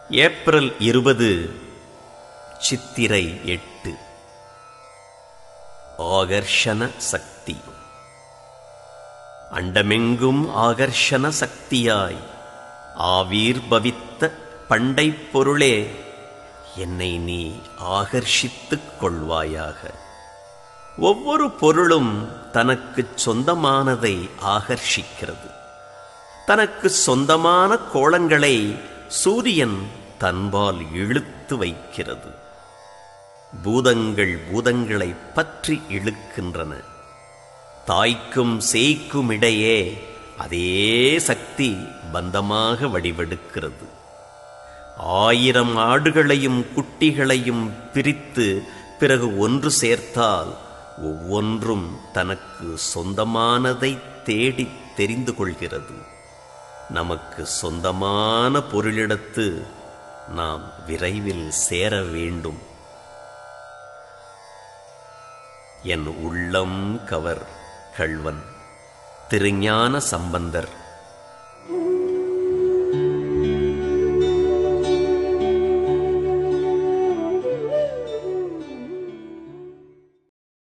April இருபது சித்திரை எட்டு ஆகர்ஷண சக்தி அண்டமெங்கும் ஆகர்ஷண சக்தியாய் ஆவீர்பவித்த பண்டைப் பொருளே என்னை நீ ஆகர்ஷித்துக் கொள்வாயாக ஒவ்வொரு பொருளும் தனக்குச் சொந்தமானதை ஆகர்ஷிக்கிறது தனக்கு சொந்தமான கோலங்களை சூரியன் தன்பால் இழுத்து வைக்கிறது பூதங்கள் பூதங்களை பற்றி இழுக்கின்றன தாய்க்கும் சேய்க்கும் இடையே அதே சக்தி பந்தமாக வடிவெடுக்கிறது ஆயிரம் ஆடுகளையும் குட்டிகளையும் பிரித்து பிறகு ஒன்று சேர்த்தால் ஒவ்வொன்றும் தனக்கு சொந்தமானதை தேடி தெரிந்து கொள்கிறது நமக்கு சொந்தமான பொருளிடத்து நாம் விரைவில் சேர வேண்டும் என் உள்ளம் கவர் கள்வன் திருஞான சம்பந்தர்